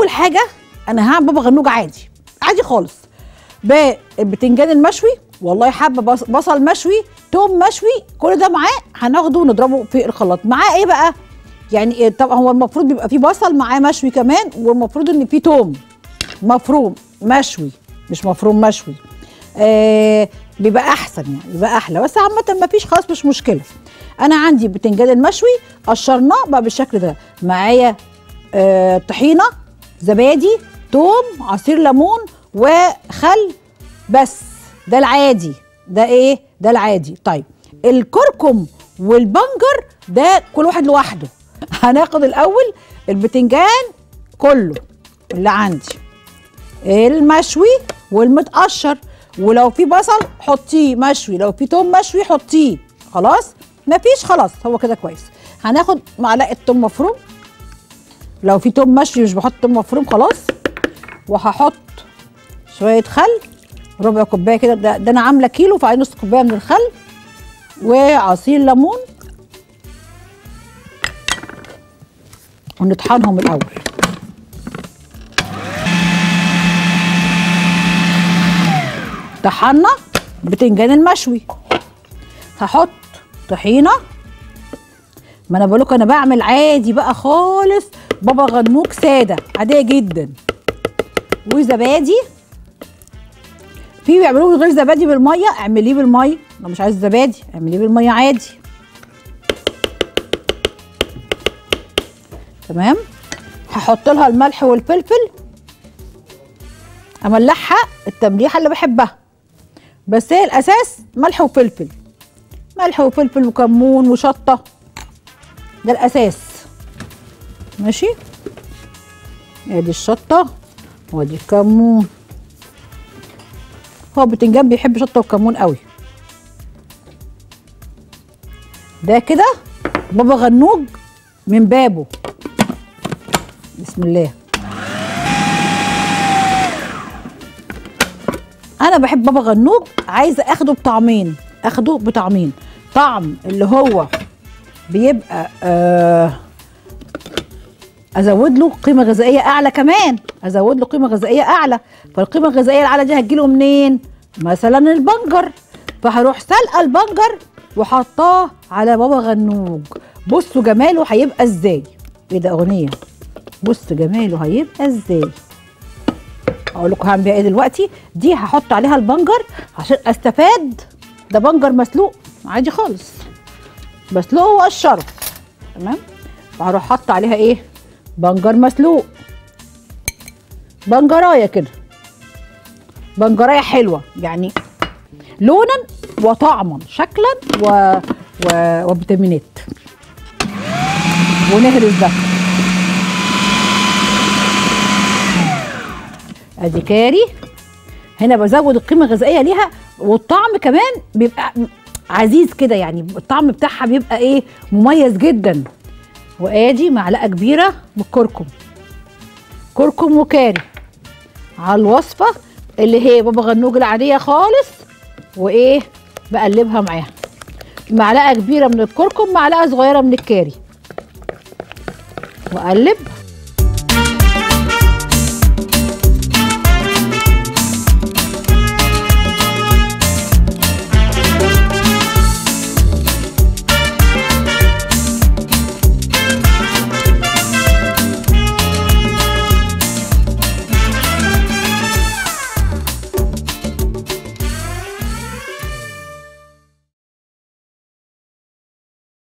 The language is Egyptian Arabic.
اول حاجه انا هعمل بابا غنوج عادي عادي خالص بالبتنجان المشوي والله حابه بص- بصل مشوي توم مشوي كل ده معاه هناخده ونضربه في الخلاط معاه ايه بقى يعني إيه طبعا هو المفروض بيبقى فيه بصل معاه مشوي كمان والمفروض ان فيه توم مفروم مشوي مش مفروم مشوي آه بيبقى احسن يعني بيبقى احلى بس عامه ما فيش خلاص مش مشكله انا عندي بتنجان المشوي قشرناه بقى بالشكل ده معايا آه طحينه زبادي توم عصير ليمون وخل بس ده العادي ده ايه ده العادي طيب الكركم والبنجر ده كل واحد لوحده هناخد الاول البتنجان كله اللي عندي المشوي والمتقشر ولو في بصل حطيه مشوي لو في توم مشوي حطيه خلاص مفيش خلاص هو كده كويس هناخد معلقه توم مفروم لو في توم مشوي مش بحط توم مفروم خلاص وهحط شويه خل ربع كوبايه كده ده, ده انا عامله كيلو فعايز نص كوبايه من الخل وعصير ليمون ونطحنهم الاول طحنا بتنجان المشوي هحط طحينه ما انا بقولك انا بعمل عادي بقى خالص بابا غنوج ساده عاديه جدا وزبادي في بيعملوه من غير زبادي بالميه اعمليه بالميه لو مش عايز زبادي اعمليه بالميه عادي تمام هحط لها الملح والفلفل املحها التمليحه اللي بحبها بس هي الاساس ملح وفلفل ملح وفلفل وكمون وشطه ده الاساس ماشي ادي الشطه وادي الكمون هو بتنجان بيحب شطه وكمون قوي ده كده بابا غنوج من بابه بسم الله انا بحب بابا غنوج عايزه اخده بطعمين اخده بطعمين طعم اللي هو بيبقى آه ازود له قيمه غذائيه اعلى كمان ازود له قيمه غذائيه اعلى فالقيمه الغذائيه الاعلى دي هتجيله منين مثلا البنجر فهروح سلقه البنجر وحطاه على بابا غنوج بصوا جماله هيبقى ازاي ايه ده اغنيه بص جماله هيبقى ازاي اقول لكم هعمل بيها ايه دلوقتي دي هحط عليها البنجر عشان استفاد ده بنجر مسلوق عادي خالص بسلقه واقشره تمام وهروح حاطه عليها ايه بنجر مسلوق بنجرايه كده بنجرايه حلوه يعني لونا وطعما شكلا و... و... وفيتامينات ونهرس ده ادي كاري هنا بزود القيمه الغذائيه ليها والطعم كمان بيبقى عزيز كده يعني الطعم بتاعها بيبقى ايه مميز جدا وادي معلقه كبيره من الكركم كركم وكاري على الوصفه اللي هي بابا غنوج العاديه خالص وايه بقلبها معاها معلقه كبيره من الكركم معلقه صغيره من الكاري واقلب